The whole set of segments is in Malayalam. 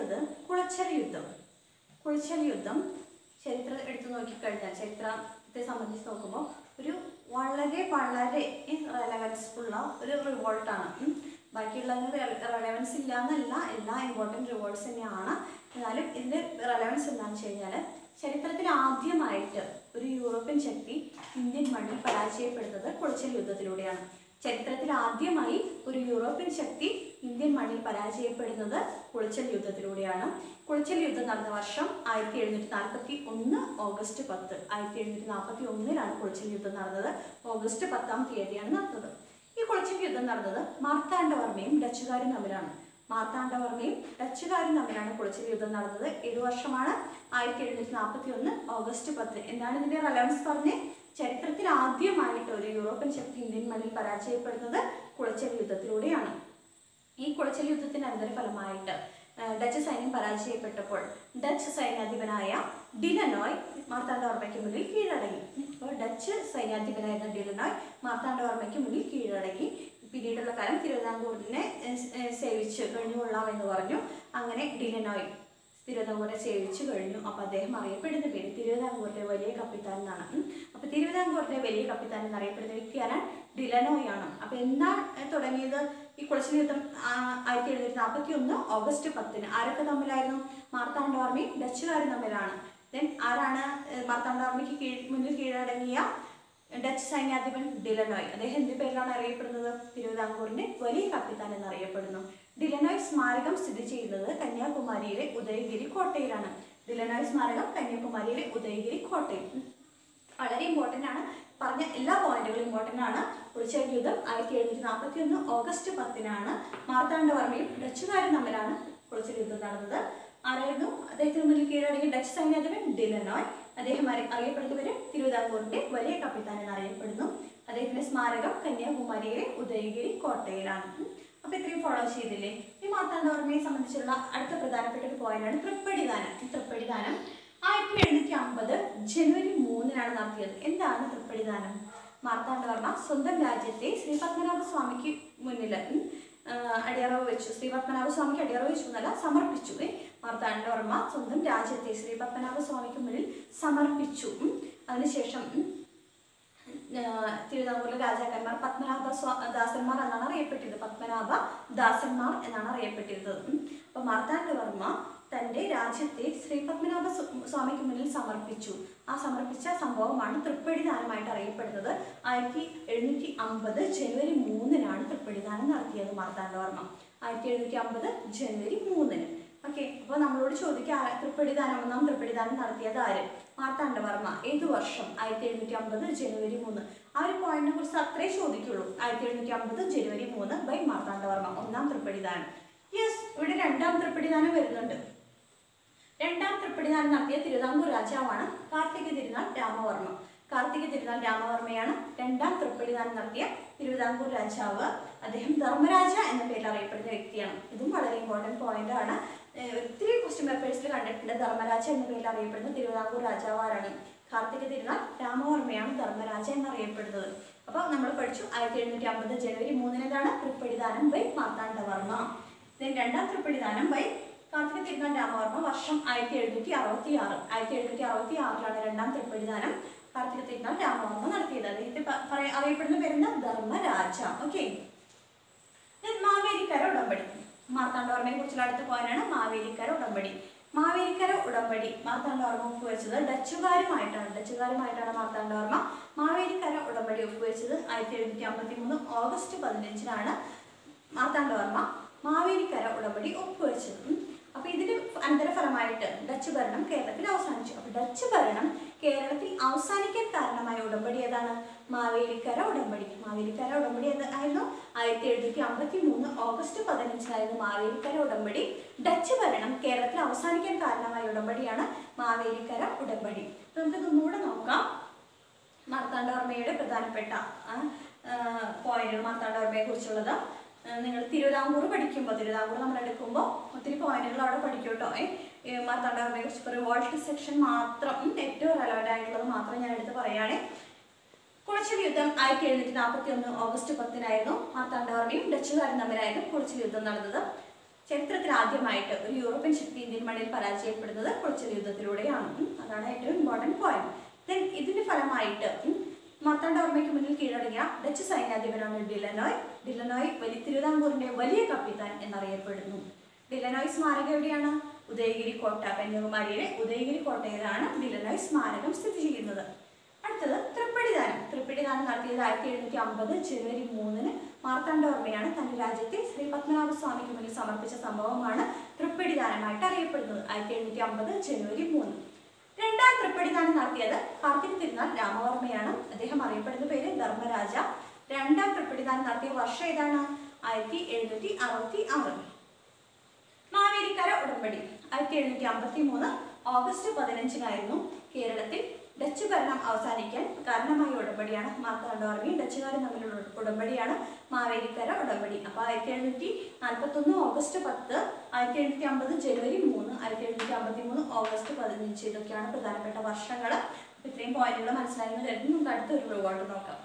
അടുത്തത് കുളച്ചൽ യുദ്ധം കുളച്ചൽ യുദ്ധം ചരിത്രം എടുത്തു നോക്കിക്കഴിഞ്ഞാൽ ചരിത്രത്തെ സംബന്ധിച്ച് നോക്കുമ്പോൾ ഒരു വളരെ വളരെ റെലവൻസ് ഉള്ള ഒരു റിവോൾട്ടാണ് ബാക്കിയുള്ളതിന് റെലവൻസ് ഇല്ല എന്നല്ല എല്ലാ ഇമ്പോർട്ടൻറ്റ് റിവോൾട്ട്സ് തന്നെയാണ് എന്നാലും ഇതിൻ്റെ റെലവൻസ് എന്താണെന്ന് വെച്ച് കഴിഞ്ഞാൽ ചരിത്രത്തിൽ ആദ്യമായിട്ട് ഒരു യൂറോപ്യൻ ശക്തി ഇന്ത്യൻ മണ്ണിൽ പരാജയപ്പെടുന്നത് കുളച്ചൽ യുദ്ധത്തിലൂടെയാണ് ചരിത്രത്തിൽ ആദ്യമായി ഒരു യൂറോപ്യൻ ശക്തി ഇന്ത്യൻ മണ്ണിൽ പരാജയപ്പെടുന്നത് കുളച്ചൽ യുദ്ധത്തിലൂടെയാണ് കുളച്ചൽ യുദ്ധം നടന്ന വർഷം ആയിരത്തി എഴുന്നൂറ്റി നാൽപ്പത്തി ഒന്ന് ഓഗസ്റ്റ് പത്ത് ആയിരത്തി എഴുന്നൂറ്റി നാൽപ്പത്തി ഒന്നിലാണ് കുളച്ചൽ യുദ്ധം നടന്നത് ഓഗസ്റ്റ് പത്താം തീയതിയാണ് നടന്നത് ഈ കുളച്ചൽ യുദ്ധം നടന്നത് മാർത്താണ്ഡവർമ്മയും ഡച്ചുകാരും തമ്മിലാണ് മാർത്താണ്ഡവർമ്മയും ഡച്ചുകാരും തമ്മിലാണ് കുളച്ചൽ യുദ്ധം നടന്നത് ഏത് വർഷമാണ് ആയിരത്തി എഴുന്നൂറ്റി നാൽപ്പത്തി ഒന്ന് ഓഗസ്റ്റ് പത്ത് എന്താണ് ഇതിന്റെ റെലവൻസ് പറഞ്ഞേ ചരിത്രത്തിൽ ആദ്യമായിട്ട് ഒരു യൂറോപ്യൻ ശക്തി ഇന്ത്യൻ മണ്ണിൽ പരാജയപ്പെടുന്നത് കുളച്ചൽ യുദ്ധത്തിലൂടെയാണ് ഈ കുളച്ചൽ യുദ്ധത്തിന് അനന്തരഫലമായിട്ട് ആ, ഡച്ച് സൈന്യം പരാജയപ്പെട്ടപ്പോൾ ഡച്ച് സൈന്യാധിപനായ ഡിലനോയ് മാർത്താണ്ഡവർമ്മയ്ക്ക് മുന്നിൽ കീഴടങ്ങി അപ്പോൾ ഡച്ച് സൈന്യാധിപനായിരുന്ന ഡിലനോയ് മാർത്താണ്ഡവർമ്മയ്ക്ക് മുന്നിൽ കീഴടങ്ങി പിന്നീടുള്ള കാലം തിരുവിതാംകൂറിനെ ഏ, ഏ, സേവിച്ച് കഴിഞ്ഞുകൊള്ളാം എന്ന് പറഞ്ഞു അങ്ങനെ ഡിലനോയ് തിരുവിതാംകൂറിനെ സേവിച്ചു കഴിഞ്ഞു അപ്പോൾ അദ്ദേഹം അറിയപ്പെടുന്ന പേര് തിരുവിതാംകൂറിലെ വലിയ കപ്പിത്താൻ എന്നാണ് ഉം. അപ്പോൾ തിരുവിതാംകൂറിലെ വലിയ കപ്പിത്താൻ എന്നറിയപ്പെടുന്ന വ്യക്തിയാണ് ഡിലനോയ് ആണ് അപ്പോൾ എന്താണ് ഏ, തുടങ്ങിയത് ഈ കുളച്ചിൽ യുദ്ധം ആ, ആയിരത്തി എഴുന്നൂറ്റി നാൽപ്പത്തി ഒന്ന് ഓഗസ്റ്റ് പത്തിന് ആരൊക്കെ തമ്മിലായിരുന്നു മാർത്താണ്ഡവർമ്മയും ഡച്ചുകാരും തമ്മിലാണ് ദെൻ ആരാണ് ഏ, മാർത്താണ്ഡവർമ്മയ്ക്ക് കീഴ് മുന്നിൽ കീഴടങ്ങിയ ഡച്ച് സൈന്യാധിപൻ ഡിലനോയ് അദ്ദേഹം എന്ത് പേരിലാണ് അറിയപ്പെടുന്നത് തിരുവിതാംകൂറിന്റെ വലിയ കപ്പിത്താൻ എന്നറിയപ്പെടുന്നു ഡിലനോയ് സ്മാരകം സ്ഥിതി ചെയ്യുന്നത് കന്യാകുമാരിയിലെ ഉദയഗിരി കോട്ടയിലാണ് ഡിലനോയ് സ്മാരകം കന്യാകുമാരിയിലെ ഉദയഗിരി കോട്ടയിൽ ഉം. വളരെ ഇമ്പോർട്ടൻ്റ് ആണ് പറഞ്ഞ എല്ലാ പോയിന്റുകളും ഇമ്പോർട്ടൻ്റ് ആണ് കുളിച്ചൽ യുദ്ധം ആയിരത്തി എഴുന്നൂറ്റി നാൽപ്പത്തി ഒന്ന് ഓഗസ്റ്റ് പത്തിനാണ് മാർത്താണ്ഡവർമ്മയും ഡച്ചുകാരും തമ്മിലാണ് കുളിച്ചൽ യുദ്ധം നടന്നത് ആരായിരുന്നു അദ്ദേഹത്തിന് മുന്നിൽ കീഴടങ്ങിയ ഡച്ച് സൈന്യാധിപൻ ഡിലനോയ് അദ്ദേഹം അറി- അറിയപ്പെടുന്നവര് തിരുവിതാംകൂറിന്റെ വലിയ കപ്പിത്താൻ എന്നറിയപ്പെടുന്നു അദ്ദേഹത്തിന്റെ സ്മാരകം കന്യാകുമാരിയിലെ ഉദയഗിരി കോട്ടയിലാണ് ഉം. അപ്പൊ ഇത്രയും ഫോളോ ചെയ്തില്ലേ ഈ മാർത്താണ്ഡവർമ്മയെ സംബന്ധിച്ചുള്ള അടുത്ത പ്രധാനപ്പെട്ട ഒരു പോയിന്റാണ് തൃപ്പടിദാനം ഈ തൃപ്പടിദാനം ആയിരത്തി എഴുന്നൂറ്റി അമ്പത് ജനുവരി മൂന്നിനാണ് നടത്തിയത് എന്താണ് തൃപ്പടിദാനം മാർത്താണ്ഡവർമ്മ സ്വന്തം രാജ്യത്തെ ശ്രീ പത്മനാഭ സ്വാമിക്ക് മുന്നിൽ ഉം, ആ, അടിയറവ് വെച്ചു ശ്രീ പത്മനാഭ സ്വാമിക്ക് അടിയറവ് വെച്ചു എന്നല്ല സമർപ്പിച്ചു ഏ. മാർത്താണ്ഡവർമ്മ സ്വന്തം രാജ്യത്തെ ശ്രീ പത്മനാഭ സ്വാമിക്ക് മുന്നിൽ സമർപ്പിച്ചു ഉം. അതിനുശേഷം ഉം, ആ, തിരുവിതാംകൂറിലെ രാജാക്കന്മാർ പത്മനാഭ സ്വാ ദാസന്മാർ എന്നാണ് അറിയപ്പെട്ടിരുന്നത് പത്മനാഭ ദാസന്മാർ എന്നാണ് അറിയപ്പെട്ടിരുന്നത് ഉം. അപ്പൊ മാർത്താണ്ഡവർമ്മ തന്റെ രാജ്യത്തെ ശ്രീ പത്മനാഭ സ്വ- സ്വാമിക്ക് മുന്നിൽ സമർപ്പിച്ചു ആ സമർപ്പിച്ച സംഭവമാണ് തൃപ്പടിദാനമായിട്ട് അറിയപ്പെടുന്നത് ആയിരത്തി എഴുന്നൂറ്റി അമ്പത് ജനുവരി മൂന്നിനാണ് തൃപ്പടിദാനം നടത്തിയത് മാർത്താണ്ഡവർമ്മ ആയിരത്തി എഴുന്നൂറ്റി അമ്പത് ജനുവരി മൂന്നിന് ഓക്കെ അപ്പോൾ നമ്മളോട് ചോദിക്കുക ആ- തൃപ്പടിദാനം ഒന്നാം തൃപ്പടിദാനം നടത്തിയത് ആര് മാർത്താണ്ഡവർമ്മ ഏത് വർഷം ആയിരത്തി എഴുന്നൂറ്റി അമ്പത് ജനുവരി മൂന്ന് ആ ഒരു പോയിന്റിനെ കുറിച്ച് അത്രേ ചോദിക്കുള്ളൂ ആയിരത്തി എഴുന്നൂറ്റി അമ്പത് ജനുവരി മൂന്ന് ബൈ മാർത്താണ്ഡവർമ്മ ഒന്നാം തൃപ്പടിദാനം യെസ് ഇവിടെ രണ്ടാം തൃപ്പടിദാനം വരുന്നുണ്ട് രണ്ടാം തൃപ്പടിദാനം നടത്തിയ തിരുവിതാംകൂർ രാജാവാണ് കാർത്തിക തിരുനാൾ രാമവർമ്മ കാർത്തിക തിരുനാൾ രാമവർമ്മയാണ് രണ്ടാം തൃപ്പടിദാനം നടത്തിയ തിരുവിതാംകൂർ രാജാവ് അദ്ദേഹം ധർമ്മരാജ എന്ന പേരിൽ അറിയപ്പെടുന്ന വ്യക്തിയാണ് ഇതും വളരെ ഇമ്പോർട്ടൻറ്റ് പോയിന്റ് ആണ് ഏഹ് ഒത്തിരി ക്വസ്റ്റ്യൻ പേപ്പേഴ്സിൽ കണ്ടിട്ടുണ്ട് ധർമ്മരാജ എന്ന പേരിൽ അറിയപ്പെടുന്ന തിരുവിതാംകൂർ രാജാവ് ആരാണ് കാർത്തിക തിരുനാൾ രാമവർമ്മയാണ് ധർമ്മരാജ എന്നറിയപ്പെടുന്നത് അപ്പോൾ നമ്മൾ പഠിച്ചു ആയിരത്തി എഴുന്നൂറ്റി അമ്പത് ജനുവരി മൂന്നിനതാണ് തൃപ്പടിദാനം ബൈ മാർത്താണ്ഡവർമ്മ ദെൻ രണ്ടാം തൃപ്പടിദാനം ബൈ കാർത്തിക തിരുനാൾ രാമവർമ്മ വർഷം ആയിരത്തി എഴുന്നൂറ്റി അറുപത്തി ആറ് ആയിരത്തി എഴുന്നൂറ്റി അറുപത്തി ആറിലാണ് രണ്ടാം തൃപ്പടിദാനം കാർത്തിക തിരുനാൾ രാമവർമ്മ നടത്തിയത് അദ്ദേഹത്തെ പ- പറയ- അറിയപ്പെടുന്ന പേരുന്ന ധർമ്മരാജ ഓക്കെ മാവേലിക്കര ഉടമ്പടി മാർത്താണ്ഡവർമ്മയെ കുറിച്ചുള്ള അടുത്ത പോയിന്റാണ് മാവേലിക്കര ഉടമ്പടി മാവേലിക്കര ഉടമ്പടി മാർത്താണ്ഡവർമ്മ ഒപ്പുവെച്ചത് ഡച്ചുകാരുമായിട്ടാണ് ഡച്ചുകാരുമായിട്ടാണ് മാർത്താണ്ഡവർമ്മ മാവേലിക്കര ഉടമ്പടി ഒപ്പുവെച്ചത് ആയിരത്തി എഴുന്നൂറ്റി അമ്പത്തി മൂന്ന് ഓഗസ്റ്റ് പതിനഞ്ചിനാണ് മാർത്താണ്ഡവർമ്മ മാവേലിക്കര ഉടമ്പടി ഒപ്പുവെച്ചത് ഉം. അപ്പൊ ഇതിന്റെ അനന്തരഫലമായിട്ട് ഡച്ച് ഭരണം കേരളത്തിൽ അവസാനിച്ചു അപ്പൊ ഡച്ച് ഭരണം കേരളത്തിൽ അവസാനിക്കാൻ കാരണമായ ഉടമ്പടി ഏതാണ് മാവേലിക്കര ഉടമ്പടി മാവേലിക്കര ഉടമ്പടി ഏതായിരുന്നു ആയിരത്തി എഴുന്നൂറ്റി അമ്പത്തി മൂന്ന് ഓഗസ്റ്റ് പതിനഞ്ചിനായിരുന്നു മാവേലിക്കര ഉടമ്പടി ഡച്ച് ഭരണം കേരളത്തിൽ അവസാനിക്കാൻ കാരണമായ ഉടമ്പടിയാണ് മാവേലിക്കര ഉടമ്പടി അപ്പൊ നമുക്ക് ഒന്നുകൂടെ നോക്കാം മാർത്താണ്ഡവർമ്മയുടെ പ്രധാനപ്പെട്ട പോയിന്റുകൾ മാർത്താണ്ഡവർമ്മയെ കുറിച്ചുള്ളത് നിങ്ങൾ തിരുവിതാംകൂർ പഠിക്കുമ്പോൾ തിരുവിതാംകൂർ നമ്മൾ എടുക്കുമ്പോൾ ഒത്തിരി പോയിന്റുകൾ അവിടെ പഠിക്കും കേട്ടോ ഏ മാർത്താണ്ഡവർമ്മയെ കുറിച്ച് റിവോൾട്ട് സെക്ഷൻ മാത്രം ഉം, ഏറ്റവും റെലവൻ്റ് ആയിട്ടുള്ളത് മാത്രം ഞാൻ എടുത്ത് പറയുകയാണെ കുളച്ചിൽ യുദ്ധം ആയിരത്തി എഴുന്നൂറ്റി നാൽപ്പത്തി ഒന്ന് ഓഗസ്റ്റ് പത്തിനായിരുന്നു മാർത്താണ്ഡവർമ്മയും ഡച്ചുകാരും തമ്മിലായിരുന്നു കുളച്ചിൽ യുദ്ധം നടന്നത് ചരിത്രത്തിൽ ആദ്യമായിട്ട് ഒരു യൂറോപ്യൻ ശക്തി ഇന്ത്യൻ മണ്ണിൽ പരാജയപ്പെടുന്നത് കുളച്ചൽ യുദ്ധത്തിലൂടെയാണ് ഉം. അതാണ് ഏറ്റവും ഇമ്പോർട്ടൻറ്റ് പോയിന്റ് ദെൻ ഇതിന്റെ ഫലമായിട്ട് ഉം, മാർത്താണ്ഡവർമ്മയ്ക്ക് മുന്നിൽ കീഴടങ്ങിയ ഡച്ച് സൈന്യാധിപനാണ് ഡിലനോയ് ഡിലനോയ് വലിയ തിരുവിതാംകൂറിന്റെ വലിയ കപ്പിത്താൻ എന്നറിയപ്പെടുന്നു ഡിലനോയ് സ്മാരകം എവിടെയാണ് ഉദയഗിരി കോട്ട കന്യാകുമാരിയിലെ ഉദയഗിരി കോട്ടയിലാണ് ഡിലനോയ് സ്മാരകം സ്ഥിതി ചെയ്യുന്നത് അടുത്തത് തൃപ്പടിദാനം തൃപ്പടിദാനം നടത്തിയത് ആയിരത്തി എഴുന്നൂറ്റി അമ്പത് ജനുവരി മൂന്നിന് മാർത്താണ്ഡവർമ്മയാണ് തന്റെ രാജ്യത്തെ ശ്രീ പത്മനാഭ സ്വാമിക്ക് മുന്നിൽ സമർപ്പിച്ച സംഭവമാണ് തൃപ്പടിദാനമായിട്ട് അറിയപ്പെടുന്നത് ആയിരത്തി എഴുന്നൂറ്റി അമ്പത് ജനുവരി മൂന്ന് രണ്ടാം തൃപ്പടിദാനം നടത്തിയത് കാർത്തിക തിരുനാൾ രാമവർമ്മയാണ് അദ്ദേഹം അറിയപ്പെടുന്ന പേര് ധർമ്മരാജ രണ്ടാം തൃപ്പടിദാനം നടത്തിയ വർഷം ഏതാണ് ആയിരത്തി എഴുന്നൂറ്റി അറുപത്തി ആറ് മാവേലിക്കര ഉടമ്പടി ആയിരത്തി എഴുന്നൂറ്റി അമ്പത്തി മൂന്ന് ഓഗസ്റ്റ് പതിനഞ്ചിനായിരുന്നു കേരളത്തിൽ ഡച്ച് ഭരണം അവസാനിക്കാൻ കാരണമായ ഉടമ്പടിയാണ് മാർത്താണ്ഡവർമ്മയും ഡച്ചുകാരും തമ്മിലുള്ള ഉട- ഉടമ്പടിയാണ് മാവേലിക്കര ഉടമ്പടി അപ്പോൾ ആയിരത്തി എഴുന്നൂറ്റി നാൽപ്പത്തൊന്ന് ഓഗസ്റ്റ് പത്ത് ആയിരത്തി എഴുന്നൂറ്റി അമ്പത് ജനുവരി മൂന്ന് ആയിരത്തി എഴുന്നൂറ്റി അമ്പത്തി മൂന്ന് ഓഗസ്റ്റ് പതിനഞ്ച് ഇതൊക്കെയാണ് പ്രധാനപ്പെട്ട വർഷങ്ങൾ അപ്പോൾ ഇത്രയും പോയിന്റുകൾ മനസ്സിലായെന്ന് കരുതി നമുക്ക് അടുത്തൊരു റിവോൾട്ട് നോക്കാം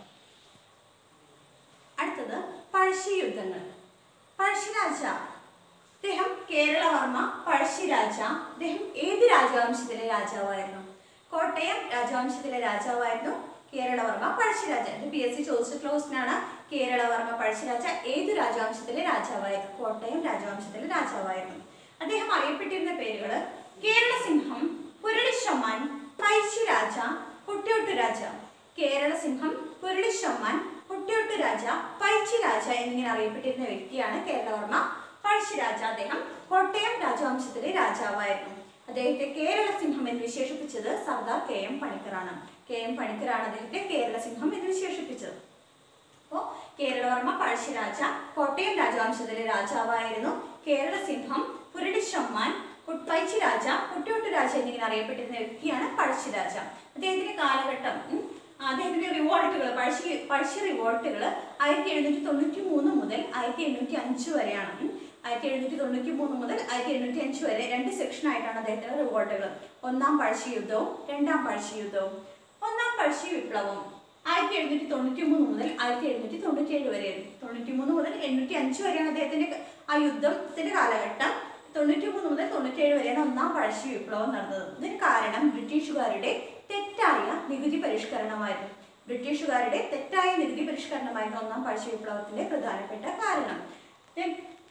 അടുത്തത് പഴശ്ശി യുദ്ധങ്ങൾ പഴശ്ശിരാജ അദ്ദേഹം കേരളവർമ്മ പഴശ്ശിരാജ അദ്ദേഹം ഏത് രാജവംശത്തിലെ രാജാവായിരുന്നു കോട്ടയം രാജവംശത്തിലെ രാജാവായിരുന്നു കേരളവർമ്മ പഴശ്ശിരാജ ഇത് പി എസ് സി ചോദിച്ചിട്ടുള്ള ക്വസ്റ്റിനാണ് കേരളവർമ്മ പഴശ്ശിരാജ ഏത് രാജവംശത്തിലെ രാജാവായിരുന്നു കോട്ടയം രാജവംശത്തിലെ രാജാവായിരുന്നു അദ്ദേഹം അറിയപ്പെട്ടിരുന്ന പേരുകൾ കേരള സിംഹം പുരളിശമ്മാൻ പഴശ്ശിരാജ കുട്ടിയൊട്ടു രാജ കേരള സിംഹം പുരളിശമ്മാൻ കുട്ടിയൊട്ടു രാജ പൈച്ചി രാജ എന്നിങ്ങനെ അറിയപ്പെട്ടിരുന്ന വ്യക്തിയാണ് കേരളവർമ്മ പഴശ്ശിരാജ അദ്ദേഹം കോട്ടയം രാജവംശത്തിലെ രാജാവായിരുന്നു അദ്ദേഹത്തെ കേരള സിംഹം എന്ന് വിശേഷിപ്പിച്ചത് സർദാർ കെ എം പണിക്കറാണ് കെ എം പണിക്കറാണ് അദ്ദേഹത്തെ കേരള സിംഹം എന്ന് വിശേഷിപ്പിച്ചത് അപ്പോൾ കേരളവർമ്മ പഴശ്ശിരാജ കോട്ടയം രാജവംശത്തിലെ രാജാവായിരുന്നു കേരള സിംഹം പുരടിശമ്മാൻ പൈച്ചി രാജ കുട്ടിയൊട്ടു രാജ എന്നിങ്ങനെ അറിയപ്പെട്ടിരുന്ന വ്യക്തിയാണ് പഴശ്ശിരാജ അദ്ദേഹത്തിന്റെ കാലഘട്ടം ഉം, അദ്ദേഹത്തിന്റെ റിവോൾട്ടുകൾ പഴശ്ശി പഴശ്ശി റിവോൾട്ടുകൾ ആയിരത്തി എഴുന്നൂറ്റി തൊണ്ണൂറ്റി മൂന്ന് മുതൽ ആയിരത്തി എണ്ണൂറ്റി അഞ്ച് വരെയാണ് ഉം. ആയിരത്തി എഴുന്നൂറ്റി തൊണ്ണൂറ്റി മൂന്ന് മുതൽ ആയിരത്തി എണ്ണൂറ്റി അഞ്ച് വരെ രണ്ട് സെക്ഷൻ ആയിട്ടാണ് അദ്ദേഹത്തിന്റെ റിവോൾട്ടുകൾ ഒന്നാം പഴശ്ശി യുദ്ധവും രണ്ടാം പഴശ്ശി യുദ്ധവും ഒന്നാം പഴശ്ശി വിപ്ലവം ആയിരത്തി എഴുന്നൂറ്റി തൊണ്ണൂറ്റി മൂന്ന് മുതൽ ആയിരത്തി എഴുന്നൂറ്റി തൊണ്ണൂറ്റി ഏഴ് വരെയായിരുന്നു തൊണ്ണൂറ്റി മൂന്ന് മുതൽ എണ്ണൂറ്റി അഞ്ച് വരെയാണ് അദ്ദേഹത്തിന്റെ ക- ആ യുദ്ധത്തിന്റെ കാലഘട്ടം തൊണ്ണൂറ്റി മൂന്ന് മുതൽ തൊണ്ണൂറ്റേഴ് വരെയാണ് ഒന്നാം പഴശ്ശി വിപ്ലവം നടന്നത് ഇതിന് കാരണം ബ്രിട്ടീഷുകാരുടെ തെറ്റായ നികുതി പരിഷ്കരണമായിരുന്നു ബ്രിട്ടീഷുകാരുടെ തെറ്റായ നികുതി പരിഷ്കരണമായിരുന്നു ഒന്നാം പഴശ്ശി വിപ്ലവത്തിന്റെ പ്രധാനപ്പെട്ട കാരണം Then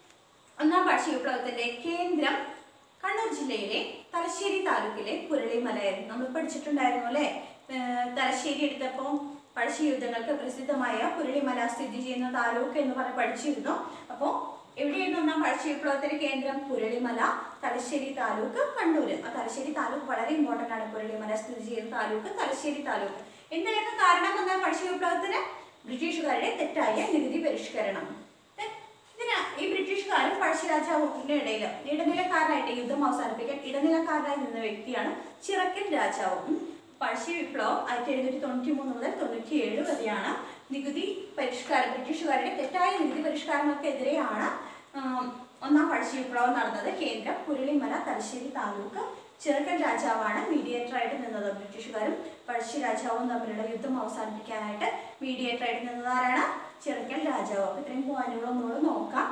ഒന്നാം പഴശ്ശി വിപ്ലവത്തിന്റെ കേന്ദ്രം കണ്ണൂർ ജില്ലയിലെ തലശ്ശേരി താലൂക്കിലെ പുരളിമലയായിരുന്നു നമ്മൾ പഠിച്ചിട്ടുണ്ടായിരുന്നു അല്ലേ ഏർ തലശ്ശേരി എടുത്തപ്പോൾ പഴശ്ശി യുദ്ധങ്ങൾക്ക് പ്രസിദ്ധമായ പുരളിമല സ്ഥിതി ചെയ്യുന്ന താലൂക്ക് എന്ന് പറഞ്ഞ് പഠിച്ചിരുന്നു അപ്പോൾ എവിടെയായിരുന്നു ഒന്നാം പഴശ്ശി വിപ്ലവത്തിന്റെ കേന്ദ്രം പുരളിമല തലശ്ശേരി താലൂക്ക് കണ്ണൂർ ആ തലശ്ശേരി താലൂക്ക് വളരെ ഇമ്പോർട്ടന്റ് ആണ് പുരളിമല സ്ഥിതി ചെയ്യുന്ന താലൂക്ക് തലശ്ശേരി താലൂക്ക് എന്തായിരുന്നു കാരണം ഒന്നാം പഴശ്ശി വിപ്ലവത്തിന് ബ്രിട്ടീഷുകാരുടെ തെറ്റായ നികുതി പരിഷ്കരണം ഏ, ഇതിന് ഈ ബ്രിട്ടീഷുകാരും പഴശ്ശിരാജാവിന്റെ ഇടയിൽ ഇടനിലക്കാരനായിട്ട് യുദ്ധം അവസാനിപ്പിക്കാൻ ഇടനിലക്കാരനായി നിന്ന വ്യക്തിയാണ് ചിറക്കൻ രാജാവ് ഉം. പഴശ്ശി വിപ്ലവം ആയിരത്തി എഴുന്നൂറ്റി തൊണ്ണൂറ്റി മൂന്ന് മുതൽ തൊണ്ണൂറ്റി ഏഴ് വരെയാണ് നികുതി പരിഷ്കാരം ബ്രിട്ടീഷുകാരുടെ തെറ്റായ നികുതി പരിഷ്കാരങ്ങൾക്കെതിരെയാണ് ആം, ഒന്നാം പഴശ്ശി വിപ്ലവം നടന്നത് കേന്ദ്രം പുരളിമല തലശ്ശേരി താലൂക്ക് ചിറക്കൻ രാജാവാണ് മീഡിയേറ്റർ ആയിട്ട് നിന്നത് ബ്രിട്ടീഷുകാരും പഴശ്ശി രാജാവും തമ്മിലുള്ള യുദ്ധം അവസാനിപ്പിക്കാനായിട്ട് മീഡിയേറ്റർ ആയിട്ട് നിന്നത് ആരാണ് ചിറക്കൻ രാജാവ് അപ്പൊ ഇത്രയും പോയിന്റുകൾ ഒന്നുകൂടെ നോക്കാം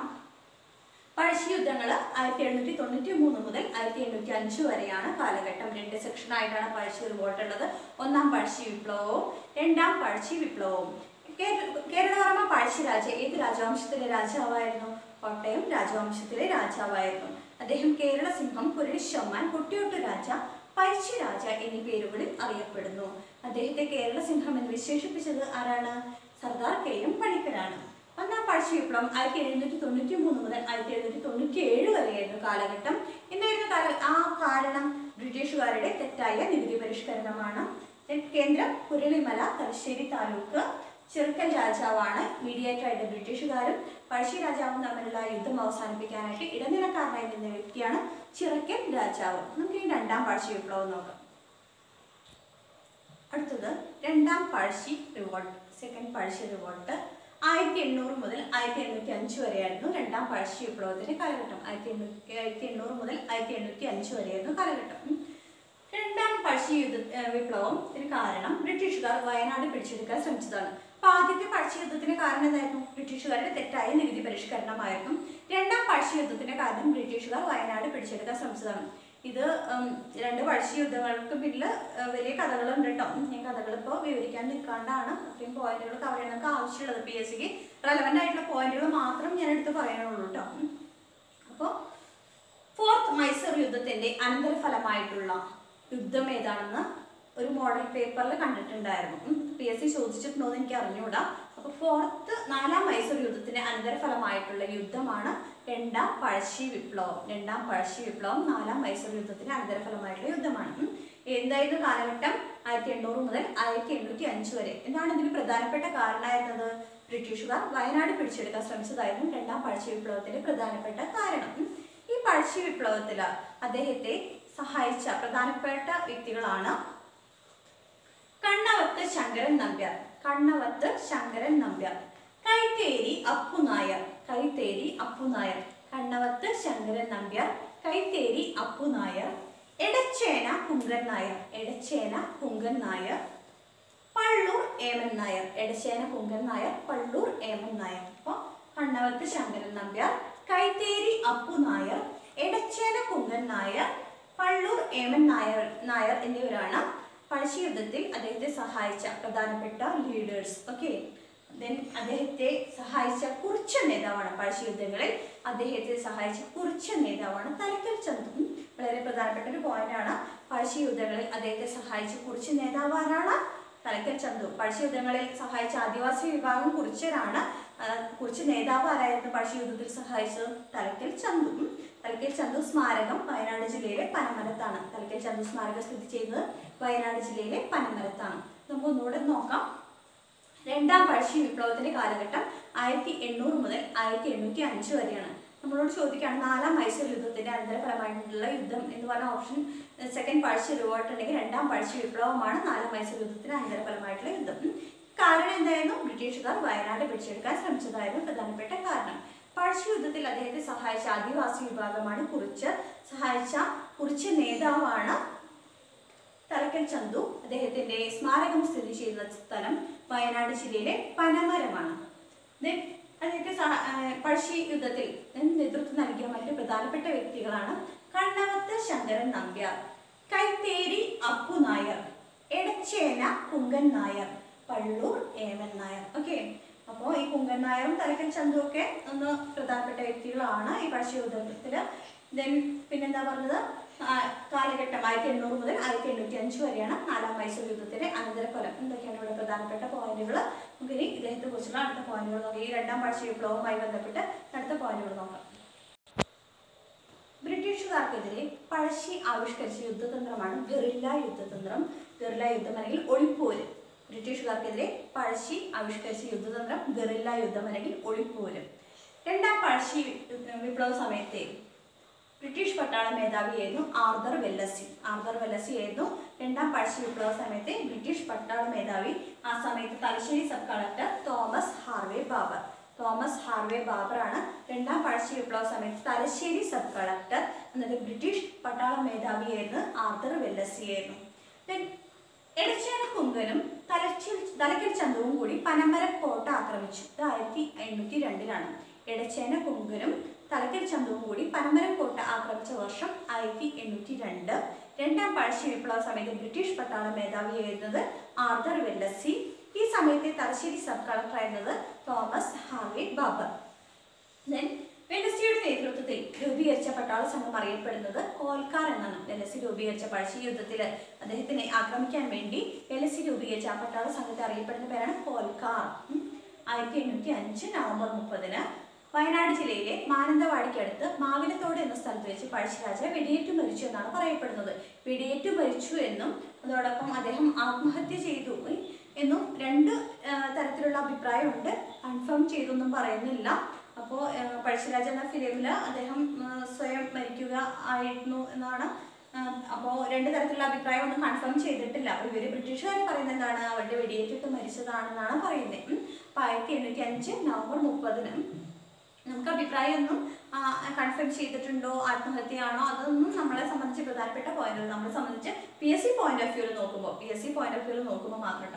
പഴശ്ശി യുദ്ധങ്ങൾ ആയിരത്തി എഴുന്നൂറ്റി തൊണ്ണൂറ്റി മൂന്ന് മുതൽ ആയിരത്തി എണ്ണൂറ്റി അഞ്ച് വരെയാണ് കാലഘട്ടം രണ്ട് സെക്ഷൻ ആയിട്ടാണ് പഴശ്ശി റിവോൾട്ട് ഉള്ളത് ഒന്നാം പഴശ്ശി വിപ്ലവവും രണ്ടാം പഴശ്ശി വിപ്ലവവും കേര- കേരളവർമ്മ പഴശ്ശിരാജ ഏത് രാജവംശത്തിലെ രാജാവായിരുന്നു കോട്ടയം രാജവംശത്തിലെ രാജാവായിരുന്നു അദ്ദേഹം കേരള സിംഹം പുരളിശമ്മാൻ കുട്ടിയൊട്ടു രാജ പഴശ്ശി രാജ എന്നീ പേരുകളിൽ അറിയപ്പെടുന്നു അദ്ദേഹത്തെ കേരള സിംഹം എന്ന് വിശേഷിപ്പിച്ചത് ആരാണ് സർദാർ കെ എം പണിക്കരാണ് ഒന്നാം പഴശ്ശി വിപ്ലവം ആയിരത്തി എഴുന്നൂറ്റി തൊണ്ണൂറ്റി മൂന്ന് മുതൽ ആയിരത്തി എഴുന്നൂറ്റി തൊണ്ണൂറ്റി ഏഴ് വരെയായിരുന്നു കാലഘട്ടം എന്തായിരുന്നു കാല ആ കാരണം ബ്രിട്ടീഷുകാരുടെ തെറ്റായ നികുതി പരിഷ്കരണമാണ് കേന്ദ്രം പുരളിമല തലശ്ശേരി താലൂക്ക് ചെറുക്കൻ രാജാവാണ് മീഡിയേറ്റർ ആയിട്ട് ബ്രിട്ടീഷുകാരും പഴശ്ശി രാജാവും തമ്മിലുള്ള യുദ്ധം അവസാനിപ്പിക്കാനായിട്ട് ഇടനിലക്കാരനായി നിന്ന വ്യക്തിയാണ് ചിറക്കൻ രാജാവ് നമുക്ക് ഈ രണ്ടാം പഴശ്ശി വിപ്ലവം നോക്കാം അടുത്തത് രണ്ടാം Pazhassi revolt second Pazhassi revolt ആയിരത്തി എണ്ണൂറ് മുതൽ ആയിരത്തി എണ്ണൂറ്റി അഞ്ച് വരെയായിരുന്നു രണ്ടാം പഴശ്ശി വിപ്ലവത്തിന്റെ കാലഘട്ടം ആയിരത്തി എണ്ണൂറ്റി ആയിരത്തി എണ്ണൂറ് മുതൽ ആയിരത്തി എണ്ണൂറ്റി അഞ്ച് വരെയായിരുന്നു കാലഘട്ടം ഉം. രണ്ടാം പഴശ്ശി യുദ്ധ ഏർ വിപ്ലവത്തിന് കാരണം ബ്രിട്ടീഷുകാർ വയനാട് പിടിച്ചെടുക്കാൻ ശ്രമിച്ചതാണ് അപ്പൊ ആദ്യത്തെ പഴശ്ശി യുദ്ധത്തിന് കാരണം എന്തായിരുന്നു ബ്രിട്ടീഷുകാരുടെ തെറ്റായ നികുതി പരിഷ്കരണമായിരുന്നു രണ്ടാം പഴശ്ശി യുദ്ധത്തിന്റെ കാരണം ബ്രിട്ടീഷുകാർ വയനാട് പിടിച്ചെടുക്കാൻ ശ്രമിച്ചതാണ് ഇത് ഉം, രണ്ട് പഴശ്ശി യുദ്ധങ്ങൾക്ക് പിന്നിൽ വലിയ കഥകളുണ്ട് കേട്ടോ ഞാൻ കഥകൾ ഇപ്പോൾ വിവരിക്കാൻ നിൽക്കാണ്ടാണ് അത്രയും പോയിന്റുകൾ കവർ ചെയ്യാൻ നമുക്ക് ആവശ്യമുള്ളത് പി എസ് സിക്ക് റെലവെന്റ് ആയിട്ടുള്ള പോയിന്റുകൾ മാത്രം ഞാൻ എടുത്ത് പറയാനുള്ളൂ കേട്ടോ അപ്പോൾ ഫോർത്ത് മൈസൂർ യുദ്ധത്തിന്റെ അനന്തരഫലമായിട്ടുള്ള യുദ്ധം ഏതാണെന്ന് ഒരു മോഡൽ പേപ്പറിൽ കണ്ടിട്ടുണ്ടായിരുന്നു പി എസ് സി ചോദിച്ചിട്ടുണ്ടോ എന്ന് എനിക്ക് അറിഞ്ഞുകൂടാ അപ്പൊ ഫോർത്ത് നാലാം മൈസൂർ യുദ്ധത്തിന്റെ അനന്തരഫലമായിട്ടുള്ള യുദ്ധമാണ് രണ്ടാം പഴശ്ശി വിപ്ലവം രണ്ടാം പഴശ്ശി വിപ്ലവം നാലാം മൈസൂർ യുദ്ധത്തിന്റെ അനന്തരഫലമായിട്ടുള്ള യുദ്ധമാണ് ഉം. എന്തായിരുന്നു കാലഘട്ടം ആയിരത്തി എണ്ണൂറ് മുതൽ ആയിരത്തി എണ്ണൂറ്റി അഞ്ച് വരെ എന്താണ് ഇതിന് പ്രധാനപ്പെട്ട കാരണമായിരുന്നത് ബ്രിട്ടീഷുകാർ വയനാട് പിടിച്ചെടുക്കാൻ ശ്രമിച്ചതായിരുന്നു രണ്ടാം പഴശ്ശി വിപ്ലവത്തിന്റെ പ്രധാനപ്പെട്ട കാരണം ഉം. ഈ പഴശ്ശി വിപ്ലവത്തിൽ അദ്ദേഹത്തെ സഹായിച്ച പ്രധാനപ്പെട്ട വ്യക്തികളാണ് കണ്ണവത്ത് ശങ്കരൻ നമ്പ്യാർ കണ്ണവത്ത് ശങ്കരൻ നമ്പ്യാർ കൈത്തേരി അപ്പു നായർ കൈത്തേരി അപ്പു നായർ കണ്ണവത്ത് ശങ്കരൻ നമ്പ്യാർ കൈത്തേരി അപ്പു നായർ എടച്ചേന കുങ്കൻ നായർ എടച്ചേന കുങ്കൻ നായർ പള്ളൂർ ഏമൻ നായർ എടശ്ശേന കുങ്കൻ നായർ പള്ളൂർ ഏമൻ നായർ അപ്പോൾ കണ്ണവത്ത് ശങ്കരൻ നമ്പ്യാർ കൈത്തേരി അപ്പു നായർ എടച്ചേന കുങ്കൻ നായർ പള്ളൂർ ഏമൻ നായർ നായർ എന്നിവരാണ് പഴശ്ശി യുദ്ധത്തിൽ അദ്ദേഹത്തെ സഹായിച്ച പ്രധാനപ്പെട്ട ലീഡേഴ്സ് ഓക്കെ ദെൻ അദ്ദേഹത്തെ സഹായിച്ച കുറിച്ച നേതാവാണ് പഴശ്ശി യുദ്ധങ്ങളിൽ അദ്ദേഹത്തെ സഹായിച്ച കുറിച്ച നേതാവാണ് തലക്കൽ ചന്തു ഉം. വളരെ പ്രധാനപ്പെട്ട ഒരു പോയിന്റാണ് പഴശ്ശി യുദ്ധങ്ങളിൽ അദ്ദേഹത്തെ സഹായിച്ച കുറിച്ച നേതാവ് ആരാണ് തലക്കൽ ചന്തു പഴശ്ശി യുദ്ധങ്ങളിൽ സഹായിച്ച ആദിവാസി വിഭാഗം കുറിച്ചരാണ് ആ, കുറിച്ച് നേതാവ് ആരായിരുന്നു പഴശ്ശി യുദ്ധത്തിൽ സഹായിച്ചത് തലക്കൽ ചന്തു ഉം. തലക്കൽ ചന്തു സ്മാരകം വയനാട് ജില്ലയിലെ പനമരത്താണ് തലക്കൽ ചന്തു സ്മാരകം സ്ഥിതി ചെയ്യുന്നത് വയനാട് ജില്ലയിലെ പനമരത്താണ് നമുക്ക് ഒന്നുകൂടെ നോക്കാം രണ്ടാം പഴശ്ശി വിപ്ലവത്തിന്റെ കാലഘട്ടം ആയിരത്തി എണ്ണൂറ് മുതൽ ആയിരത്തി എണ്ണൂറ്റി അഞ്ച് വരെയാണ് നമ്മളോട് ചോദിക്കുകയാണ് നാലാം മൈസൂർ യുദ്ധത്തിന്റെ അനന്തരഫലമായിട്ടുള്ള യുദ്ധം എന്ന് പറഞ്ഞ ഓപ്ഷൻ സെക്കൻഡ് പഴശ്ശി റിവോൾട്ട് ഉണ്ടെങ്കിൽ രണ്ടാം പഴശ്ശി വിപ്ലവമാണ് നാലാം മൈസൂർ യുദ്ധത്തിന്റെ അനന്തരഫലമായിട്ടുള്ള യുദ്ധം ഉം. കാരണം എന്തായിരുന്നു ബ്രിട്ടീഷുകാർ വയനാട് പിടിച്ചെടുക്കാൻ ശ്രമിച്ചതായിരുന്നു പ്രധാനപ്പെട്ട കാരണം പഴശ്ശി യുദ്ധത്തിൽ അദ്ദേഹത്തെ സഹായിച്ച ആദിവാസി വിഭാഗമാണ് കുറിച്ച് സഹായിച്ച കുറിച്ച് നേതാവാണ് തലക്കൽ ചന്തു അദ്ദേഹത്തിന്റെ സ്മാരകം സ്ഥിതി ചെയ്യുന്ന സ്ഥലം വയനാട് ജില്ലയിലെ പനമരമാണ് Then അദ്ദേഹത്തെ സഹ- ആ, പഴശ്ശി യുദ്ധത്തിൽ നേതൃത്വം നൽകിയ മറ്റ് പ്രധാനപ്പെട്ട വ്യക്തികളാണ് കണ്ണവത്ത് ശങ്കരൻ നമ്പ്യാർ കൈത്തേരി അപ്പു നായർ എടച്ചേന കുങ്കൻ നായർ പള്ളൂർ ഏമൻ നായർ ഓക്കെ അപ്പോൾ ഈ കുങ്കൻ നായറും തലക്കൽ ചന്തും ഒക്കെ ഒന്ന് പ്രധാനപ്പെട്ട വ്യക്തികളാണ് ഈ പഴശ്ശി യുദ്ധത്തില് ദെൻ പിന്നെന്താ പറഞ്ഞത് ആ, കാലഘട്ടം ആയിരത്തി എണ്ണൂറ് മുതൽ ആയിരത്തി എണ്ണൂറ്റി അഞ്ച് വരെയാണ് നാലാം മൈസൂർ യുദ്ധത്തിന്റെ അനന്തരഫലം എന്തൊക്കെയാണ് ഇവിടെ പ്രധാനപ്പെട്ട പോയിന്റുകൾ നമുക്കിനി ഇദ്ദേഹത്തെ കുറിച്ചുള്ള അടുത്ത പോയിന്റുകൾ നോക്കാം ഈ രണ്ടാം പഴശ്ശി വിപ്ലവവുമായി ബന്ധപ്പെട്ട് അടുത്ത പോയിന്റുകൾ നോക്കാം ബ്രിട്ടീഷുകാർക്കെതിരെ പഴശ്ശി ആവിഷ്കരിച്ച യുദ്ധതന്ത്രമാണ് ഗറില്ല യുദ്ധതന്ത്രം ഗറില്ല യുദ്ധം അല്ലെങ്കിൽ ഒളിപ്പോര് ബ്രിട്ടീഷുകാർക്കെതിരെ പഴശ്ശി ആവിഷ്കരിച്ച യുദ്ധതന്ത്രം ഗറില്ല യുദ്ധം അല്ലെങ്കിൽ ഒളിപ്പോര് രണ്ടാം പഴശ്ശി വിപ്ലവ സമയത്തെ ബ്രിട്ടീഷ് പട്ടാള മേധാവിയായിരുന്നു ആർദർ വെല്ലസി ആർദർ വെല്ലസി ആയിരുന്നു രണ്ടാം പഴശ്ശി വിപ്ലവ സമയത്തെ ബ്രിട്ടീഷ് പട്ടാള മേധാവി ആ സമയത്ത് Thalassery sub collector Thomas Harvey Baber Thomas Harvey ബാബറാണ് രണ്ടാം പഴശ്ശി വിപ്ലവ സമയത്ത് തലശ്ശേരി സബ് കളക്ടർ എന്നത് ബ്രിട്ടീഷ് പട്ടാള മേധാവിയായിരുന്നു ആർദർ വെല്ലസി ആയിരുന്നു Then എടച്ചേന കുങ്കനും തലച്ചിൽ തലക്കൽ ചന്തവും കൂടി പനമരം കോട്ട ആക്രമിച്ചു ഇത് ആയിരത്തി എണ്ണൂറ്റി രണ്ടിലാണ് എടച്ചേന കുങ്കനും തലക്കൽ ചന്തവും കൂടി പനമരം കോട്ട ആക്രമിച്ച വർഷം ആയിരത്തി എണ്ണൂറ്റി രണ്ട് രണ്ടാം പഴശ്ശി വിപ്ലവ സമയത്ത് ബ്രിട്ടീഷ് പട്ടാള മേധാവിയായിരുന്നത് ആർദർ വെല്ലസി ഈ സമയത്തെ തലശ്ശേരി സബ് കളക്ടറായിരുന്നത് തോമസ് ഹാർവേ ബാബർ Then വെല്ലസിയുടെ നേതൃത്വത്തിൽ രൂപീകരിച്ച പട്ടാള സംഘം അറിയപ്പെടുന്നത് കോൽക്കാർ എന്നാണ് വെല്ലസി രൂപീകരിച്ച പഴശ്ശി യുദ്ധത്തിൽ അദ്ദേഹത്തിനെ ആക്രമിക്കാൻ വേണ്ടി വെല്ലസി രൂപീകരിച്ച ആ പട്ടാള സംഘത്തെ അറിയപ്പെടുന്ന പേരാണ് കോൽക്കാർ ഉം. ആയിരത്തി എണ്ണൂറ്റി അഞ്ച് നവംബർ മുപ്പതിന് വയനാട് ജില്ലയിലെ മാനന്തവാടിക്കടുത്ത് മാവിലത്തോട് എന്ന സ്ഥലത്ത് വെച്ച് പഴശ്ശിരാജ വെടിയേറ്റു മരിച്ചു എന്നാണ് പറയപ്പെടുന്നത് വെടിയേറ്റു മരിച്ചു എന്നും അതോടൊപ്പം അദ്ദേഹം ആത്മഹത്യ ചെയ്തു ഉം, എന്നും രണ്ട് ആ, തരത്തിലുള്ള അഭിപ്രായമുണ്ട് കൺഫേം ചെയ്തൊന്നും പറയുന്നില്ല അപ്പോൾ പഴശ്ശിരാജ എന്ന ഫിലിമിൽ അദ്ദേഹം ആ, സ്വയം മരിക്കുക ആയിരുന്നു എന്നാണ് അപ്പോൾ രണ്ട് തരത്തിലുള്ള അഭിപ്രായം ഒന്നും കൺഫേം ചെയ്തിട്ടില്ല അപ്പോൾ ഇവർ ബ്രിട്ടീഷുകാർ പറയുന്നത് എന്താണ് അവരുടെ വെടിയേറ്റിട്ട് മരിച്ചതാണെന്നാണ് പറയുന്നത് ഉം. അപ്പോൾ ആയിരത്തി എണ്ണൂറ്റി അഞ്ച് നവംബർ മുപ്പതിന് നമുക്ക് അഭിപ്രായമൊന്നും കൺഫേം ചെയ്തിട്ടുണ്ടോ ആത്മഹത്യയാണോ അതൊന്നും നമ്മളെ സംബന്ധിച്ച് പ്രധാനപ്പെട്ട പോയിന്റുകൾ നമ്മളെ സംബന്ധിച്ച് P S C point of വ്യൂവിൽ നോക്കുമ്പോൾ P S C point of വ്യൂവിൽ നോക്കുമ്പോൾ മാത്രം കേട്ടോ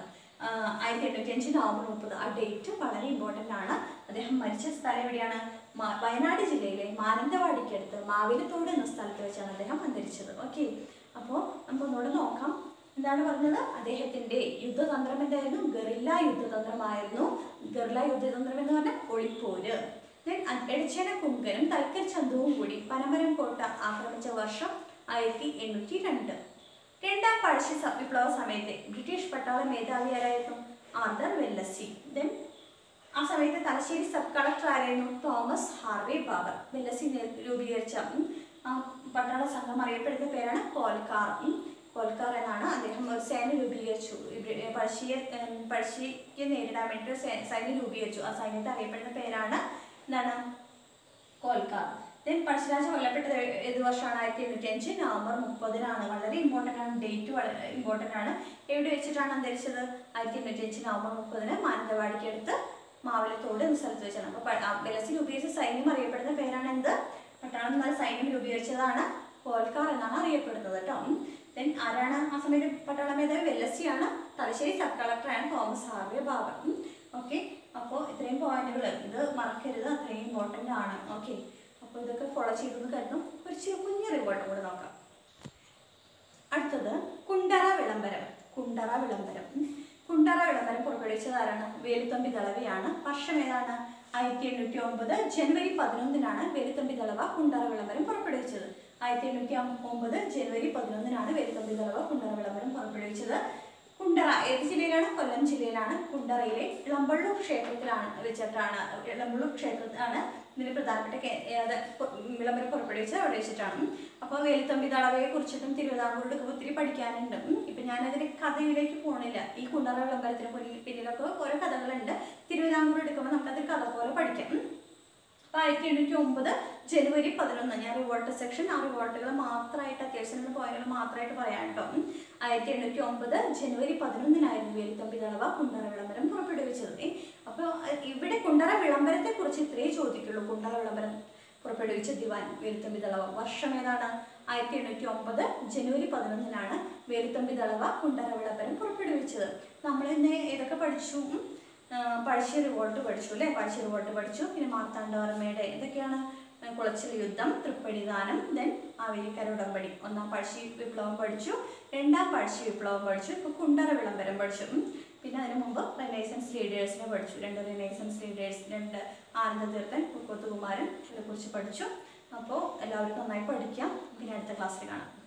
ആയിരത്തി എണ്ണൂറ്റി അഞ്ച് നവംബർ മുപ്പത് ആ ഡേറ്റ് വളരെ ഇമ്പോർട്ടൻ്റ് ആണ് അദ്ദേഹം മരിച്ച സ്ഥലം എവിടെയാണ് മ- വയനാട് ജില്ലയിലെ മാനന്തവാടിക്കടുത്ത് മാവിലത്തോട് എന്ന സ്ഥലത്ത് വെച്ചാണ് അദ്ദേഹം അന്തരിച്ചത് ഓക്കെ അപ്പോൾ നമുക്ക് ഒന്നുകൂടെ നോക്കാം എന്താണ് പറഞ്ഞത് അദ്ദേഹത്തിന്റെ യുദ്ധതന്ത്രം എന്തായിരുന്നു ഗറില്ല യുദ്ധതന്ത്രമായിരുന്നു ഗറില്ല യുദ്ധതന്ത്രം എന്ന് പറഞ്ഞാൽ ഒളിപ്പോര് ദെൻ എടച്ചേന കുങ്കനും തൽക്കൽ ചന്തുവും കൂടി പനമരം കോട്ട ആക്രമിച്ച വർഷം ആയിരത്തി എണ്ണൂറ്റി രണ്ട് രണ്ടാം പഴശ്ശി സ- വിപ്ലവ സമയത്തെ ബ്രിട്ടീഷ് പട്ടാള മേധാവി ആരായിരുന്നു ആർദർ വെല്ലസി ദെൻ ആ സമയത്ത് തലശ്ശേരി സബ് കളക്ടർ ആരായിരുന്നു തോമസ് ഹാർവേ ബാബർ വെല്ലസി നേ- രൂപീകരിച്ച ഉം, ആ പട്ടാള സംഘം അറിയപ്പെടുന്ന പേരാണ് കോൽക്കാർ ഉം. കോൽക്കാർ എന്നാണ് അദ്ദേഹം ഒരു സേന രൂപീകരിച്ചു ഇബ്രി- പഴശ്ശിയെ ഉം, പഴശ്ശിക്ക് നേരിടാൻ വേണ്ടി ഒരു സേ- സൈന്യം രൂപീകരിച്ചു ആ സൈന്യത്തെ അറിയപ്പെടുന്ന പേരാണ് എന്താണ് കോൽക്കാർ ദെൻ പഴശ്ശിരാജ കൊല്ലപ്പെട്ടത് ഏ- ഏത് വർഷമാണ് ആയിരത്തി എണ്ണൂറ്റി അഞ്ച് നവംബർ മുപ്പതിനാണ് വളരെ ഇമ്പോർട്ടൻ്റ് ആണ് ഡേറ്റ് വളരെ ഇമ്പോർട്ടൻ്റ് ആണ് എവിടെ വെച്ചിട്ടാണ് അന്തരിച്ചത് ആയിരത്തി എണ്ണൂറ്റി അഞ്ച് നവംബർ മുപ്പതിന് മാനന്തവാടിക്ക് അടുത്ത് മാവിലത്തോട് എന്ന സ്ഥലത്ത് വെച്ചാണ് അപ്പോൾ ബലസി രൂപീകരിച്ച സൈന്യം അറിയപ്പെടുന്ന പേരാണ് എന്ത് പട്ടാളം എന്ന സൈന്യം രൂപീകരിച്ചതാണ് കോൽക്കാർ എന്നാണ് അറിയപ്പെടുന്നത് കേട്ടോ ദെൻ ആരാണ് ആ സമയത്ത് പട്ടാള മേധാവി വെല്ലസിയാണ് തലശ്ശേരി സബ് കളക്ടറാണ് തോമസ് ഹാർവേ ബാബർ ഓക്കെ അപ്പോൾ ഇത്രയും പോയിന്റുകൾ ഇത് മറക്കരുത് അത്രയും ഇമ്പോർട്ടൻ്റ് ആണ് ഓക്കെ അപ്പോൾ ഇതൊക്കെ ഫോളോ ചെയ്തെന്ന് കരുതും ഒരു ചെറിയ കുഞ്ഞു റിപ്പോർട്ടും കൂടെ നോക്കാം അടുത്തത് കുണ്ടറ വിളംബരം കുണ്ടറ വിളംബരം ഉം. കുണ്ടറ വിളംബരം പുറപ്പെടുവിച്ചത് ആരാണ് വേലുത്തമ്പി ദളവയാണ് വർഷം ഏതാണ് ആയിരത്തി എണ്ണൂറ്റി ഒമ്പത് ജനുവരി പതിനൊന്നിനാണ് വേലുത്തമ്പി ദളവ കുണ്ടറ വിളംബരം പുറപ്പെടുവിച്ചത് ആയിരത്തി എണ്ണൂറ്റി ഒമ്പത് ജനുവരി പതിനൊന്നിനാണ് വേലുത്തമ്പി ദളവ കുണ്ടറ വിളംബരം പുറപ്പെടുവിച്ചത് കുണ്ടറ ഏത് ജില്ലയിലാണ് കൊല്ലം ജില്ലയിലാണ് കുണ്ടറയിലെ ഇളമ്പള്ളൂർ ക്ഷേത്രത്തിലാണ് വെച്ചിട്ടാണ് ഇളമ്പള്ളൂർ ക്ഷേത്രത്തിലാണ് ഇതിന് പ്രധാനപ്പെട്ട കേ- ഏത് പു- വിളംബരം പുറപ്പെടുവിച്ചത് അവിടെ വെച്ചിട്ടാണ് അപ്പോൾ വേലുത്തമ്പി ദളവയെ കുറിച്ചിട്ടും തിരുവിതാംകൂറിൽ ഒത്തിരി പഠിക്കാനുണ്ട് ഉം. ഇപ്പം ഞാനതിന് കഥയിലേക്ക് പോണില്ല ഈ കുണ്ടറ വിളംബരത്തിന് പിന്നിൽ- പിന്നിലൊക്കെ ഓരോ കഥകളുണ്ട് തിരുവിതാംകൂർ എടുക്കുമ്പോൾ നമുക്കത് കഥ പോലെ പഠിക്കാം ഉം. അപ്പോൾ ആയിരത്തി എണ്ണൂറ്റി ഒമ്പത് ജനുവരി പതിനൊന്ന് ഞാൻ റിവോൾട്ട് സെക്ഷൻ ആ റിവോൾട്ടുകൾ മാത്രമായിട്ട് അത്യാവശ്യം രണ്ട് പോയിന്റുകൾ മാത്രമായിട്ട് പറയാം കേട്ടോ ഉം. ആയിരത്തി എണ്ണൂറ്റി ഒമ്പത് ജനുവരി പതിനൊന്നിനായിരുന്നു വേലുത്തമ്പി ദളവ കുണ്ടറ വിളംബരം പുറപ്പെടുവിച്ചത് ഏ, അപ്പോൾ അഹ് ഇവിടെ കുണ്ടറ വിളംബരത്തെ കുറിച്ച് ഇത്രയേ ചോദിക്കുള്ളൂ കുണ്ടറ വിളംബരം പുറപ്പെടുവിച്ച ദിവാൻ വേലുത്തമ്പി ദളവ വർഷം ഏതാണ് ആയിരത്തി എണ്ണൂറ്റി ഒമ്പത് ജനുവരി പതിനൊന്നിനാണ് വേലുത്തമ്പി ദളവ കുണ്ടറ വിളംബരം പുറപ്പെടുവിച്ചത് നമ്മൾ ഇന്ന് ഏതൊക്കെ പഠിച്ചു ഉം? ആ, പഴശ്ശി റിവോൾട്ട് പഠിച്ചു അല്ലേ പഴശ്ശി റിവോൾട്ട് പഠിച്ചു പിന്നെ മാർത്താണ്ഡവർമ്മയുടെ ഇതൊക്കെയാണ് ആ, കുളച്ചിൽ യുദ്ധം തൃപ്പടിദാനം ദെൻ ആവേലിക്കര ഉടമ്പടി ഒന്നാം പഴശ്ശി വിപ്ലവം പഠിച്ചു രണ്ടാം പഴശ്ശി വിപ്ലവം പഠിച്ചു ഇപ്പോൾ കുണ്ടറ വിളംബരം പഠിച്ചു ഉം. പിന്നെ അതിന് മുമ്പ് റിനൈസൻസ് ലീഡേഴ്സിനെ പഠിച്ചു രണ്ട് റിനൈസൻസ് ലീഡേഴ്സ് രണ്ട് ആനന്ദതീർത്ഥൻ കുക്കോത്തുകുമാരൻ ഇവരെ കുറിച്ച് പഠിച്ചു അപ്പോൾ എല്ലാവരും നന്നായി പഠിക്കാം പിന്നെ അടുത്ത ക്ലാസ്സിൽ കാണാം